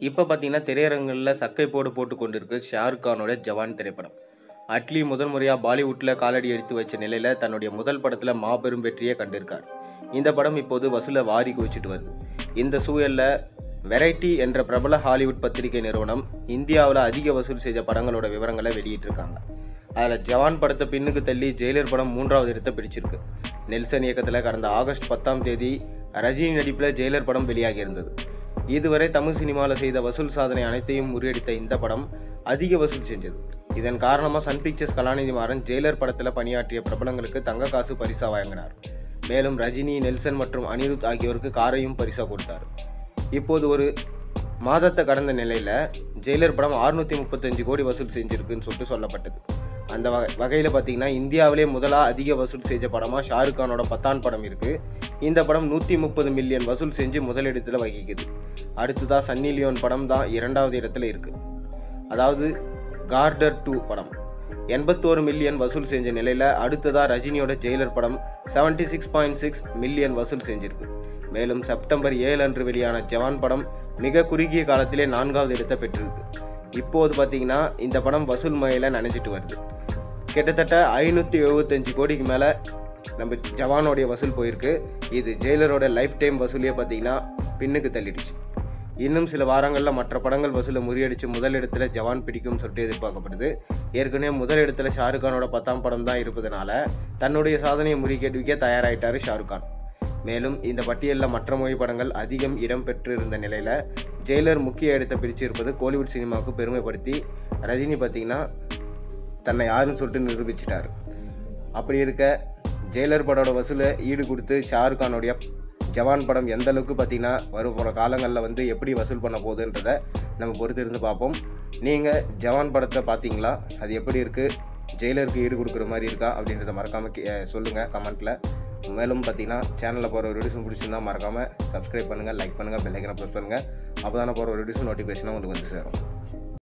இப்போ பார்த்தீங்கன்னா திரையரங்குகளில் சக்கை போடு போட்டு கொண்டிருக்கு ஷாருக் கானோட ஜவான் திரைப்படம் அட்லி முதல் முறையாக பாலிவுட்டில் காலடி எடுத்து வச்ச நிலையில் தன்னுடைய முதல் படத்தில் மாபெரும் வெற்றியை கண்டிருக்கார் இந்த படம் இப்போது வசூலை வாரி குவிச்சிட்டு வருது இந்த சூழலில் வெரைட்டி என்ற பிரபல ஹாலிவுட் பத்திரிகை நிறுவனம் இந்தியாவில் அதிக வசூல் செய்த படங்களோட விவரங்களை வெளியிட்டிருக்காங்க அதில் ஜவான் படத்தை பின்னுக்கு தள்ளி ஜெயிலர் படம் மூன்றாவது இடத்தை பிடிச்சிருக்கு நெல்சன் இயக்கத்தில் கடந்த ஆகஸ்ட் பத்தாம் தேதி ரஜினி நடிப்பில் ஜெயிலர் படம் வெளியாகி இருந்தது இதுவரை தமிழ் சினிமாவில் செய்த வசூல் சாதனை அனைத்தையும் முறியடித்த இந்த படம் அதிக வசூல் செஞ்சது இதன் காரணமாக Sun Pictures Kalanithi Maran Jailer படத்தில் பணியாற்றிய பிரபலங்களுக்கு தங்க காசு பரிசா வழங்கினார் மேலும் ரஜினி நெல்சன் மற்றும் அனிருத் ஆகியோருக்கு காரையும் பரிசா கொடுத்தார் இப்போது ஒரு மாதத்தை கடந்த நிலையில் ஜெயிலர் படம் 635 முப்பத்தஞ்சு கோடி வசூல் செஞ்சிருக்குன்னு சொல்லிட்டு சொல்லப்பட்டது அந்த வகை வகையில் பார்த்தீங்கன்னா இந்தியாவிலே முதலாக அதிக வசூல் செஞ்ச படமாக ஷாருக் கானோட பத்தான் படம் இருக்குது இந்த படம் நூற்றி முப்பது மில்லியன் வசூல் செஞ்சு முதலிடத்தில் வகிக்குது அடுத்ததாக சன்னி லியோன் படம் தான் இரண்டாவது இடத்துல இருக்குது அதாவது கார்டர் டூ படம் எண்பத்தோரு மில்லியன் வசூல் செஞ்ச நிலையில் அடுத்ததாக ரஜினியோட ஜெயிலர் படம் 76.6 சிக்ஸ் பாயிண்ட் சிக்ஸ் மில்லியன் வசூல் செஞ்சிருக்கு மேலும் செப்டம்பர் ஏழு அன்று வெளியான ஜவான் படம் மிக குறுகிய காலத்திலே நான்காவது இடத்தை பெற்றிருக்கு இப்போது பார்த்தீங்கன்னா இந்த படம் வசூல் மழையில் நனைஞ்சிட்டு வருது கிட்டத்தட்ட ஐநூற்றி எழுபத்தஞ்சு கோடிக்கு மேலே நம்ம ஜவானோடைய வசூல் போயிருக்கு இது ஜெயிலரோட லைஃப் டைம் வசூலே பார்த்தீங்கன்னா பின்னுக்கு தள்ளிடுச்சு இன்னும் சில வாரங்களில் மற்ற படங்கள் வசூலை முறியடித்து முதலிடத்தில் ஜவான் பிடிக்கும்னு சொல்லிட்டு எதிர்பார்க்கப்படுது ஏற்கனவே முதலிடத்தில் ஷாருக் கானோட பத்தாம் படம் தான் இருப்பதனால தன்னுடைய சாதனையை முறியடிக்க தயாராயிட்டாரு ஷாருக் கான் மேலும் இந்த பட்டியலில் மற்ற மொழி படங்கள் அதிகம் இடம் பெற்றிருந்த நிலையில் ஜெயிலர் முக்கிய இடத்தை பிடிச்சிருப்பது கோலிவுட் சினிமாவுக்கு பெருமைப்படுத்தி ரஜினி பார்த்தீங்கன்னா தன்னை யாருன்னு சொல்லிட்டு நிரூபிச்சிட்டாரு அப்படி இருக்க ஜெயிலர் படோட வசூலை ஈடு கொடுத்து ஷாருக் கானுடைய ஜவான் படம் எந்த அளவுக்கு பார்த்தீங்கன்னா வரும் போகிற காலங்களில் வந்து எப்படி வசூல் பண்ண போகுதுன்றதை நம்ம பொறுத்து இருந்து பார்ப்போம் நீங்கள் ஜவான் படத்தை பார்த்தீங்களா அது எப்படி இருக்குது ஜெயிலருக்கு ஈடு கொடுக்குற மாதிரி இருக்கா அப்படின்றத மறக்காமல் சொல்லுங்கள் கமெண்ட்டில் மேலும் பார்த்தீங்கன்னா சேனலில் போகிற ஒரு வீடியோஸும் பிடிச்சிருந்தா மறக்காமல் சப்ஸ்கிரைப் பண்ணுங்கள் லைக் பண்ணுங்கள் பெல்லைக்கனை ப்ரெஸ் பண்ணுங்கள் அப்போ தானே போகிற ஒரு வீடியோஸும் நோட்டிஃபிகேஷனாக உங்களுக்கு வந்து சேரும்